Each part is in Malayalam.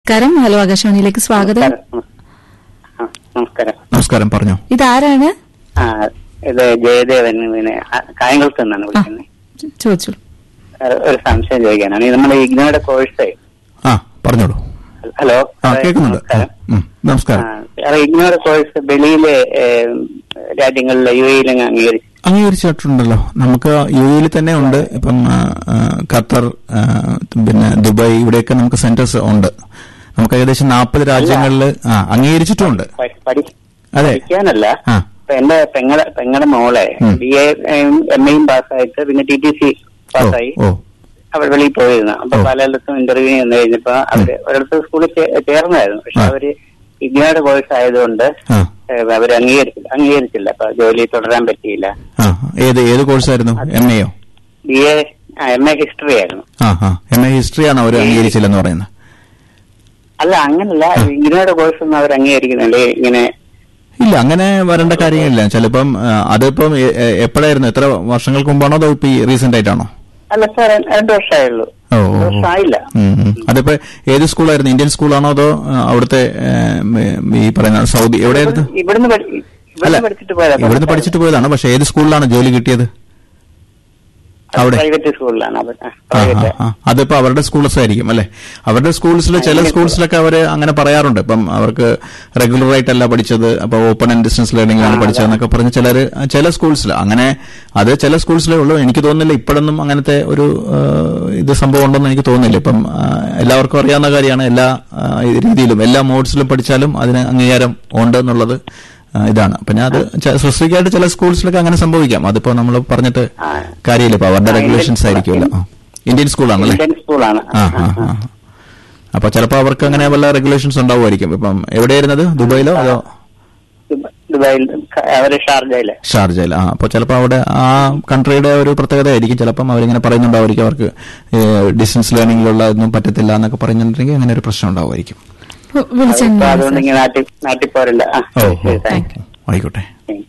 നമസ്കാരം ഹലോ ആകാശവാണിയിലേക്ക് സ്വാഗതം നമസ്കാരം. ആ, നമസ്കാരം നമസ്കാരം പറഞ്ഞോ ഇതാരാണ് ആ ഇത് ജയദേവൻ പിന്നെ ആ, കായംകുളത്ത് നിന്നാണ് ആ വിളിക്കുന്നത് ചോദിച്ചോളൂ ഒരു സംശയം ചോദിക്കാനാണ് ഈ നമ്മുടെ ഇഗ്നോയുടെ കോഴ്സ് ആ പറഞ്ഞോളൂ ഹലോ ആ കേൾക്കുന്നുണ്ട് ആ, നമസ്കാരം ഉം, നമസ്കാരം ആ, ഇഗ്നോയുടെ കോഴ്സ് വെളിയിലെ ഏ, രാജ്യങ്ങളിലെ യു എയിലും അംഗീകരിച്ചു അംഗീകരിച്ചിട്ടുണ്ടല്ലോ നമുക്ക് യു എയിൽ തന്നെ ഉണ്ട് ഇപ്പം ആ, ആ, ഖത്തർ ആ, പിന്നെ ദുബായ് ഇവിടെയൊക്കെ നമുക്ക് സെന്റേഴ്സ് ഉണ്ട് നമുക്ക് ഏകദേശം നാൽപ്പത് രാജ്യങ്ങളിൽ ആ അംഗീകരിച്ചിട്ടുമുണ്ട് പ- പഠി അതെ. പഠിക്കാനല്ല ആ. ഇപ്പൊ എന്റെ പെങ്ങളെ പെങ്ങളുടെ മോളെ ഉം. ബി എ എം എയും പാസ്സായിട്ട് പിന്നെ ടി ടി സി ഓ പാസ്സായി ഓ അവർ വെളിയിൽ പോയിരുന്നു അപ്പൊ ഓ. പലയിടത്തും ഇന്റർവ്യൂ ചെന്ന് കഴിഞ്ഞപ്പോ അവര് ഒരിടത്ത് സ്കൂളിൽ ചേ- ചേർന്നായിരുന്നു പക്ഷെ ആ. അവര് ഇഗ്നോയുടെ കോഴ്സ് ആയതുകൊണ്ട് ആ അവർ അംഗീകരിച്ചില്ല അംഗീകരിച്ചില്ല അപ്പൊ ജോലി തുടരാൻ പറ്റിയില്ല ആ ഏത് ഏത് കോഴ്സായിരുന്നു എം എയോ B A M A history ആയിരുന്നു ആ ആ എം എ ഹിസ്റ്ററിയാണ് അവർ അംഗീകരിച്ചില്ലെന്ന് പറയുന്നത് അല്ല അങ്ങനല്ല ഇഗ്നോയുടെ കോഴ്സ് ഒന്നും അവർ അംഗീകരിക്കുന്നില്ലേ ഇങ്ങനെ ഇല്ല അങ്ങനെ വരേണ്ട കാര്യങ്ങളില്ല ചിലപ്പം ആ, അതിപ്പം എ- എ- എപ്പോഴായിരുന്നു എത്ര വർഷങ്ങൾക്ക് മുമ്പാണോ അതോ ഇപ്പൊ റീസെന്റ് ആയിട്ടാണോ അല്ല സാർ രണ്ടു വർഷമായുള്ളൂ ഓ, ഓ, രണ്ട് ഓ. വർഷമായില്ല ഉം, ഉം. അതിപ്പോ ഏത് സ്കൂളായിരുന്നു ഇന്ത്യൻ സ്കൂളാണോ അതോ ആ, അവിടുത്തെ ഏ, ഉം, ഈ പറയുന്ന സൗദി എവിടെയായിരുന്നു ഇവിടുന്ന് പഠി- അല്ല ഇവിടുന്ന് പഠിച്ചിട്ട് പോയതാ ഇവിടുന്ന് പഠിച്ചിട്ട് പോയതാണ് പക്ഷെ ഏത് സ്കൂളിലാണ് ജോലി കിട്ടിയത് അവിടെ പ്രൈവറ്റ് സ്കൂളിലാണ് അവർ ആ, ആ, പ്രൈവറ്റ് ആ. അതിപ്പോ അവരുടെ സ്കൂൾസ് ആയിരിക്കും അല്ലെ അവരുടെ സ്കൂൾസിൽ ചില സ്കൂൾസിലൊക്കെ അവര് അങ്ങനെ പറയാറുണ്ട് ഇപ്പം അവർക്ക് റെഗുലർ ആയിട്ടല്ല പഠിച്ചത് അപ്പൊ ഓപ്പൺ ആൻഡ് ഡിസ്റ്റൻസ് ലേണിംഗ് ആണ് പഠിച്ചതെന്നൊക്കെ പറഞ്ഞ് ചിലര് ചില സ്കൂൾസിൽ അങ്ങനെ അത് ചില സ്കൂൾസിലേ ഉള്ളൂ എനിക്ക് തോന്നുന്നില്ല ഇപ്പോഴൊന്നും അങ്ങനത്തെ ഒരു ആ, ഇത് സംഭവം ഉണ്ടെന്ന് എനിക്ക് തോന്നുന്നില്ല ഇപ്പം ആ, എല്ലാവർക്കും അറിയാവുന്ന കാര്യമാണ് എല്ലാ ആ, രീതിയിലും എല്ലാ മോഡ്സിലും പഠിച്ചാലും അതിന് അംഗീകാരം ഉണ്ട് എന്നുള്ളത് ആ, ഇതാണ് പിന്നെ അത് സ്പെസിഫിക് ആയിട്ട് ചില സ്കൂൾസിലൊക്കെ അങ്ങനെ സംഭവിക്കാം അതിപ്പോ നമ്മൾ പറഞ്ഞിട്ട് ആ. കാര്യമില്ല ഇപ്പൊ അവരുടെ ആ, ഇന്ത്യൻ റെഗുലേഷൻസ് സ്കൂളാ. ആയിരിക്കുമല്ലോ ആ. ഇന്ത്യൻ സ്കൂളാണല്ലേ ഇന്ത്യൻ സ്കൂളാണ് ആ ആ ആ അപ്പൊ ചിലപ്പോ അവർക്ക് അങ്ങനെ വല്ല റെഗുലേഷൻസ് ഉണ്ടാവുമായിരിക്കും ഇപ്പം എവിടെയായിരുന്നത് ദുബായിലോ അതോ ദുബ- ദുബായിൽ ക- അവര് ഷാർജയില് ഷാർജയിൽ ആ അപ്പോൾ ചിലപ്പോൾ അവിടെ ആ കൺട്രിയുടെ ഒരു പ്രത്യേകത ആയിരിക്കും ചിലപ്പം അവരിങ്ങനെ പറയുന്നുണ്ടാവുമായിരിക്കും അവർക്ക് ഡിസ്റ്റൻസ് ലേണിംഗിലുള്ള ഒന്നും പറ്റത്തില്ല എന്നൊക്കെ പറഞ്ഞിട്ടുണ്ടെങ്കിൽ അങ്ങനെ ഒരു പ്രശ്നം ഉണ്ടാവുമായിരിക്കും വിളിച്ചു അപ്പൊ അതുകൊണ്ട് ഇങ്ങനെ നാട്ടിൽ നാട്ടിൽ പോരില്ല ആ ഓ ശരി, ഓ ശരി, താങ്ക് യു. ആയിക്കോട്ടെ ശരി.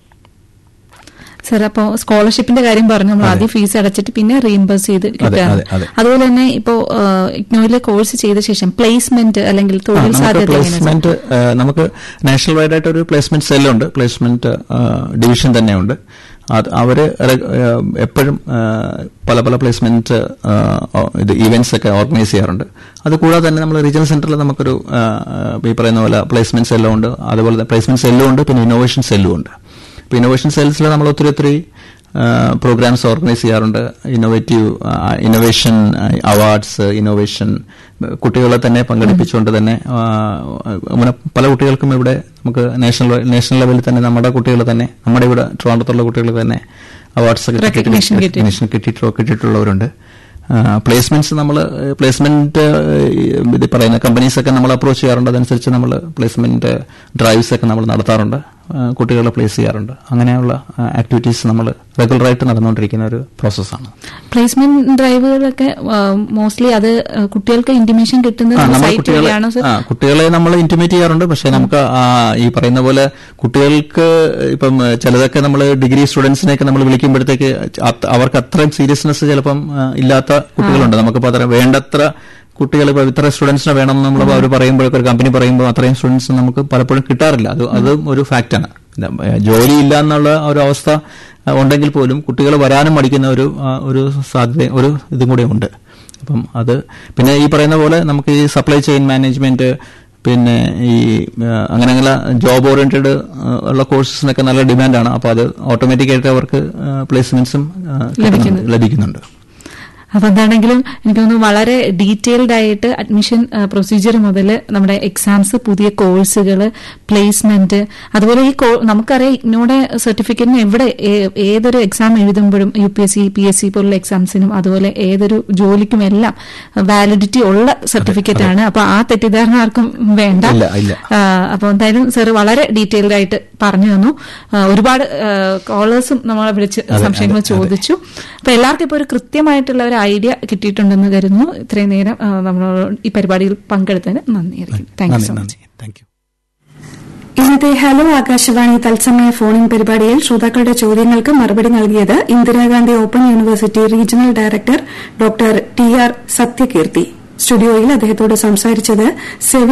സർ അപ്പോ സ്കോളർഷിപ്പിന്റെ കാര്യം പറഞ്ഞു നമ്മൾ ആദ്യം ഫീസ് അടച്ചിട്ട് പിന്നെ റീഇംബേഴ്സ് ചെയ്ത് കിട്ടുകയാണ് അതെ, അതെ. അതുപോലെ തന്നെ ഇപ്പോ ഇഗ്നോയിലെ കോഴ്സ് ചെയ്ത ശേഷം പ്ലേസ്മെന്റ് അല്ലെങ്കിൽ ആ, തൊഴിൽ നമുക്ക് സാധ്യത എങ്ങനെയാണ് സർ? പ്ലേസ്മെന്റ് നമുക്ക് നാഷണൽ വൈഡ് ആയിട്ട് ഒരു പ്ലേസ്മെന്റ് സെല്ലുണ്ട് പ്ലേസ്മെന്റ് ഡിവിഷൻ തന്നെയുണ്ട് അത് അവര് റെ- ആ, എപ്പോഴും ആ, പല പല പ്ലേസ്മെന്റ് ആ, ഓ- ഇത് ഈവെന്റ്സ് ഒക്കെ ഓർഗനൈസ് ചെയ്യാറുണ്ട് അത് കൂടാതെ തന്നെ നമ്മൾ റീജിയണൽ സെന്ററിൽ നമുക്കൊരു ആ, ആ, ഈ പറയുന്ന പോലെ പ്ലേസ്മെന്റ് സെല്ലും ഉണ്ട് അതുപോലെ തന്നെ പ്ലേസ്മെന്റ് സെല്ലും ഉണ്ട് പിന്നെ ഇന്നോവേഷൻ സെല്ലും ഉണ്ട് ഇപ്പൊ ഇന്നോവേഷൻ സെൽസിൽ നമ്മൾ ഒത്തിരി ഒത്തിരി പ്രോഗ്രാംസ് ഓർഗനൈസ് ചെയ്യാറുണ്ട് ഇന്നോവേറ്റീവ് ഇന്നോവേഷൻ അവാർഡ്സ് ഇന്നോവേഷൻ കുട്ടികളെ തന്നെ പങ്കെടുപ്പിച്ചുകൊണ്ട് തന്നെ ആ, അങ്ങനെ പല കുട്ടികൾക്കും ഇവിടെ നമുക്ക് നാഷണൽ നാഷണൽ ലെവലിൽ തന്നെ നമ്മുടെ കുട്ടികൾ തന്നെ നമ്മുടെ ഇവിടെ ട്രിവാൻഡ്രത്തുള്ള കുട്ടികൾ തന്നെ അവാർഡ്സ് ഒക്കെ Recognition കിട്ടി. recognition കിട്ടിയിട്ടുള്ള കിട്ടിയിട്ടുള്ളവരുണ്ട് പ്ലേസ്മെന്റ്സ് നമ്മൾ പ്ലേസ്മെന്റ് ഇത് പറയുന്ന കമ്പനീസ് ഒക്കെ നമ്മൾ അപ്രോച്ച് ചെയ്യാറുണ്ട് അതനുസരിച്ച് നമ്മൾ പ്ലേസ്മെന്റ് ഡ്രൈവ്സ് ഒക്കെ നമ്മൾ നടത്താറുണ്ട് ആ, കുട്ടികളെ പ്ലേസ് ചെയ്യാറുണ്ട് അങ്ങനെയുള്ള ആക്ടിവിറ്റീസ് നമ്മൾ റെഗുലറായിട്ട് നടന്നുകൊണ്ടിരിക്കുന്ന ഒരു പ്രോസസ്സാണ് പ്ലേസ്മെന്റ് ഡ്രൈവുകളൊക്കെ മോസ്റ്റ്ലി അത് ആ, കുട്ടികൾക്ക് ഇന്റിമേഷൻ കിട്ടുന്നത് ആ, നമ്മൾ സൈറ്റ് കുട്ടികളെ വഴിയാണോ സർ ആ, കുട്ടികളെ നമ്മൾ ഇന്റിമേറ്റ് ചെയ്യാറുണ്ട് പക്ഷെ നമുക്ക് ആ, ഈ പറയുന്ന പോലെ കുട്ടികൾക്ക് ഇപ്പം ചിലതൊക്കെ നമ്മൾ ഡിഗ്രി സ്റ്റുഡൻസിനെയൊക്കെ നമ്മൾ വിളിക്കുമ്പോഴത്തേക്ക് അത് അവർക്ക് അത്രയും സീരിയസ്നെസ് ചിലപ്പം ആ, ഇല്ലാത്ത കുട്ടികളുണ്ട് നമുക്കിപ്പോൾ അത്ര വേണ്ടത്ര കുട്ടികൾ ഇപ്പോൾ ഇത്ര സ്റ്റുഡൻസിനെ വേണം നമ്മൾ അവർ പറയുമ്പോഴൊക്കെ ഒരു കമ്പനി പറയുമ്പോൾ അത്രയും സ്റ്റുഡൻസ് നമുക്ക് പലപ്പോഴും കിട്ടാറില്ല അത് അതും ഒരു ഫാക്റ്റാണ് ജോലി ഇല്ല എന്നുള്ള ഒരു അവസ്ഥ ആ, ഉണ്ടെങ്കിൽ പോലും കുട്ടികൾ വരാനും മടിക്കുന്ന ഒരു ആ, ഒരു സാധ്യത ഒരു ഇതും കൂടെ ഉണ്ട് അപ്പം അത് പിന്നെ ഈ പറയുന്ന പോലെ നമുക്ക് ഈ സപ്ലൈ ചെയിൻ മാനേജ്മെന്റ് പിന്നെ ഈ ആ, അങ്ങനെ അങ്ങനെ ജോബ് ഓറിയന്റഡ് ഉള്ള കോഴ്സസിനൊക്കെ നല്ല ഡിമാൻഡാണ് അപ്പോൾ അത് ഓട്ടോമാറ്റിക്കായിട്ട് അവർക്ക് പ്ലേസ്മെന്റ്സും ലഭിക്കുന്നുണ്ട്. ലഭിക്കുന്നുണ്ട് അപ്പൊ എന്താണെങ്കിലും എനിക്ക് തോന്നുന്നു വളരെ ഡീറ്റെയിൽഡ് ആയിട്ട് അഡ്മിഷൻ പ്രൊസീജിയർ മുതൽ നമ്മുടെ എക്സാംസ് പുതിയ കോഴ്സുകൾ പ്ലേസ്മെന്റ് അതുപോലെ ഈ കോ- നമുക്കറിയാം ഇഗ്നോയുടെ സർട്ടിഫിക്കറ്റിന് എവിടെ ഏ- ഏതൊരു എക്സാം എഴുതുമ്പോഴും U P S C P S C പോലുള്ള എക്സാംസിനും അതുപോലെ ഏതൊരു ജോലിക്കും എല്ലാം വാലിഡിറ്റി ഉള്ള സർട്ടിഫിക്കറ്റ് ആണ് അപ്പൊ ആ തെറ്റിദ്ധാരണ ആർക്കും വേണ്ട ഇല്ല, ഇല്ല. അപ്പോൾ എന്തായാലും സർ വളരെ ഡീറ്റെയിൽഡ് ആയിട്ട് പറഞ്ഞു തന്നു ആ, ഒരുപാട് കോളേഴ്സും നമ്മളെ വിളിച്ച് അതെ, സംശയങ്ങൾ അതെ, അതെ. ചോദിച്ചു അപ്പൊ എല്ലാവർക്കും ഇപ്പോൾ ഒരു കൃത്യമായിട്ടുള്ള ഒരു ഐഡിയ കിട്ടിയിട്ടുണ്ടെന്ന് കരുതുന്നു ഇത്രയും നേരം ആ, നമ്മൾ ഈ പരിപാടിയിൽ പങ്കെടുത്തതിന് നന്ദിയായിരിക്കും താങ്ക് യു നന്ദി സോ മച്ച് നന്ദി താങ്ക് യു ഇന്നത്തെ ഹലോ ആകാശവാണി തത്സമയ ഫോണിൻ പരിപാടിയിൽ ശ്രോതാക്കളുടെ ചോദ്യങ്ങൾക്ക് മറുപടി നൽകിയത് Indira Gandhi open university regional director doctor T R Sathyakeerthi സ്റ്റുഡിയോയിൽ അദ്ദേഹത്തോട് സംസാരിച്ചത് സെവി